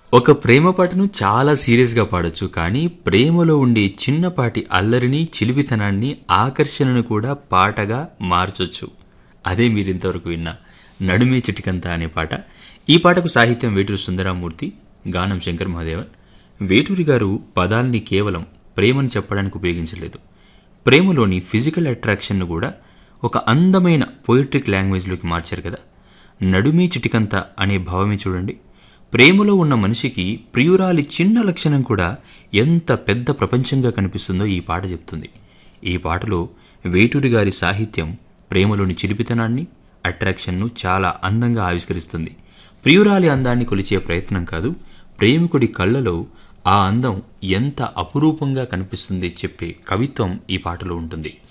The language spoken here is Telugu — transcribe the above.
ఒక ప్రేమ పాటను చాలా సీరియస్గా పాడొచ్చు కానీ ప్రేమలో ఉండే చిన్నపాటి అల్లరిని చిలిపితనాన్ని ఆకర్షణను కూడా పాటగా మార్చొచ్చు అదే మీరు ఇంతవరకు విన్న నడుమే చిటికంత అనే పాట ఈ పాటకు సాహిత్యం వేటూరు సుందరామూర్తి గానం శంకర్ మహాదేవన్ వేటూరి గారు పదాల్ని కేవలం ప్రేమను చెప్పడానికి ఉపయోగించలేదు ప్రేమలోని ఫిజికల్ అట్రాక్షన్ను కూడా ఒక అందమైన పోయిట్రిక్ లాంగ్వేజ్లోకి మార్చారు కదా నడుమే చిటికంత అనే భావమే చూడండి ప్రేమలో ఉన్న మనిషికి ప్రియురాలి చిన్న లక్షణం కూడా ఎంత పెద్ద ప్రపంచంగా కనిపిస్తుందో ఈ పాట చెప్తుంది ఈ పాటలో వేటూరి గారి సాహిత్యం ప్రేమలోని చిలిపితనాన్ని అట్రాక్షన్ను చాలా అందంగా ఆవిష్కరిస్తుంది ప్రియురాలి అందాన్ని కొలిచే ప్రయత్నం కాదు ప్రేమికుడి కళ్ళలో ఆ అందం ఎంత అపురూపంగా కనిపిస్తుంది చెప్పే కవిత్వం ఈ పాటలో ఉంటుంది